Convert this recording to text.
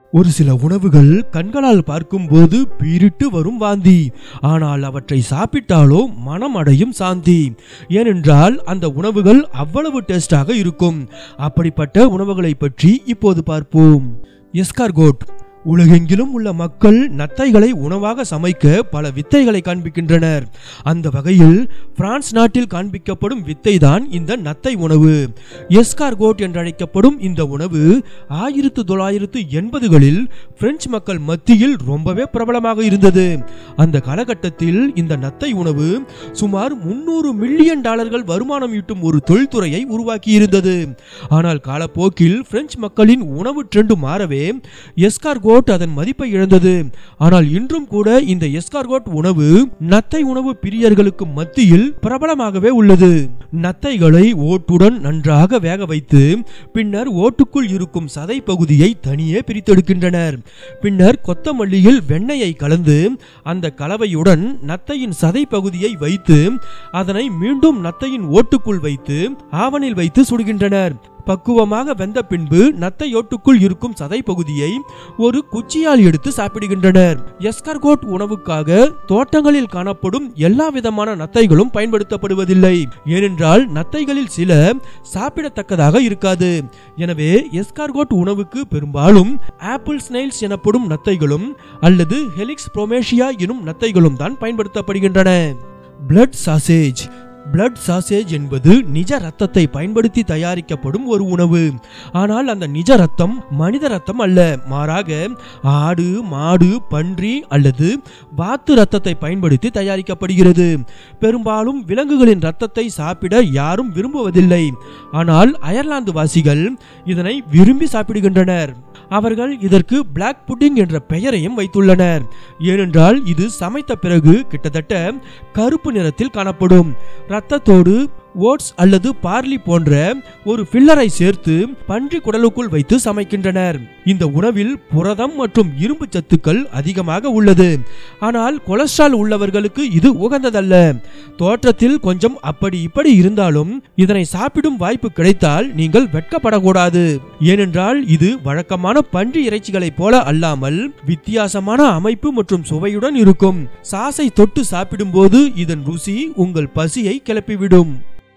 ஒரு சில உணவுகள் கண்களால் பார்க்கும்போது பீரிட்டு வரும் வாந்தி ஆனால் அவற்றை சாப்பிட்டாலோ மனம் அடையும் சாந்தி ஏனென்றால் அந்த உணவுகள் அவ்வளவு டேஸ்டாக இருக்கும் அப்படிப்பட்ட உணவுகளை பற்றி இப்போது பார்ப்போம் எஸ்கார்கோட் உலகெங்கிலும் உள்ள மக்கள் நத்தைகளை உணவாக சமைக்க பல வித்தைகளை காண்பிக்கின்றனர் அந்த வகையில் பிரான்ஸ் நாட்டில் காண்பிக்கப்படும் வித்தை தான் இந்த நத்தை உணவு எஸ்கார்கோட் என்றழைக்கப்படும் இந்த உணவு ஆயிரத்து தொள்ளாயிரத்து எண்பதுகளில் பிரெஞ்சு மக்கள் மத்தியில் ரொம்பவே பிரபலமாக இருந்தது அந்த காலகட்டத்தில் இந்த நத்தை உணவு சுமார் முன்னூறு மில்லியன் டாலர்கள் வருமானம் ஈட்டும் ஒரு தொழில்துறையை உருவாக்கி இருந்தது ஆனால் காலப்போக்கில் பிரெஞ்சு மக்களின் உணவு ட்ரெண்ட் மாறவே எஸ்கார்கோட் அதன் மதிப்பை இழந்தது ஆனால் இன்றும் கூட இந்த எஸ்கார்கோட் உணவு நத்தை உணவு பிரியர்களுக்கு மத்தியில் பிரபலமாகவே உள்ளது நத்தைகளை ஓட்டுடன் நன்றாக வேக வைத்து பின்னர் ஓட்டுக்குள் இருக்கும் சதை பகுதியை தனியே பிரித்தெடுக்கின்றனர் பின்னர் கொத்தமல்லியில் வெண்ணெயை கலந்து அந்த கலவையுடன் நத்தையின் சதை பகுதியை வைத்து அதனை மீண்டும் நத்தையின் ஓட்டுக்குள் வைத்து ஆவனில் வைத்து சுடுகின்றனர் பக்குவமாக வெந்த பின்பு நத்தையோட்டுக்குள் இருக்கும் சதை பகுதியை ஒரு குச்சியால் எடுத்து சாப்பிடுகின்றனர் எஸ்கர்கோட் உணவுக்காக தோட்டங்களில் காணப்படும் எல்லா விதமான நத்தைகளும் பயன்படுத்தப்படுவதில்லை ஏனென்றால் நத்தைகளில் சில சாப்பிடத்தக்கதாக இருக்காது எனவே எஸ்கார்கோட் உணவுக்கு பெரும்பாலும் ஆப்பிள் ஸ்னைல்ஸ் எனப்படும் நத்தைகளும் அல்லது ஹெலிக்ஸ் புரோமேஷியா எனும் நத்தைகளும் தான் பயன்படுத்தப்படுகின்றன பிளட் சாசேஜ் பிளட் சாசேஜ் என்பது நிஜ ரத்தத்தை பயன்படுத்தி தயாரிக்கப்படும் ஒரு உணவு ஆனால் அந்த நிஜ ரத்தம் மனித ரத்தம் அல்ல மாறாக ஆடு மாடு பன்றி அல்லது வாத்து ரத்தத்தை பயன்படுத்தி தயாரிக்கப்படுகிறது பெரும்பாலும் விலங்குகளின் ரத்தத்தை சாப்பிட யாரும் விரும்புவதில்லை ஆனால் அயர்லாந்து வாசிகள் இதனை விரும்பி சாப்பிடுகின்றனர் அவர்கள் இதற்கு பிளாக் புட்டிங் என்ற பெயரையும் வைத்துள்ளனர் ஏனென்றால் இது சமைத்த பிறகு கிட்டத்தட்ட கருப்பு நிறத்தில் காணப்படும் இரத்தத்தோடு ஓட்ஸ் அல்லது பார்லி போன்ற ஒரு ஃபில்லரை சேர்த்து பன்றி குடலுக்குள் வைத்து சமைக்கின்றனர் இந்த உணவில் புரதம் மற்றும் இரும்பு சத்துக்கள் அதிகமாக உள்ளது ஆனால் கொலஸ்ட்ரால் உள்ளவர்களுக்கு இது உகந்ததல்ல தோற்றத்தில் கொஞ்சம் அப்படி இப்படி இருந்தாலும் இதனை சாப்பிடும் வாய்ப்பு கிடைத்தால் நீங்கள் வெட்கப்படக்கூடாது ஏனென்றால் இது வழக்கமான பன்றி இறைச்சிகளைப் போல அல்லாமல் வித்தியாசமான அமைப்பு மற்றும் சுவையுடன் இருக்கும் சாசை தொட்டு சாப்பிடும்போது இதன் ருசி உங்கள் பசியை கிளப்பிவிடும்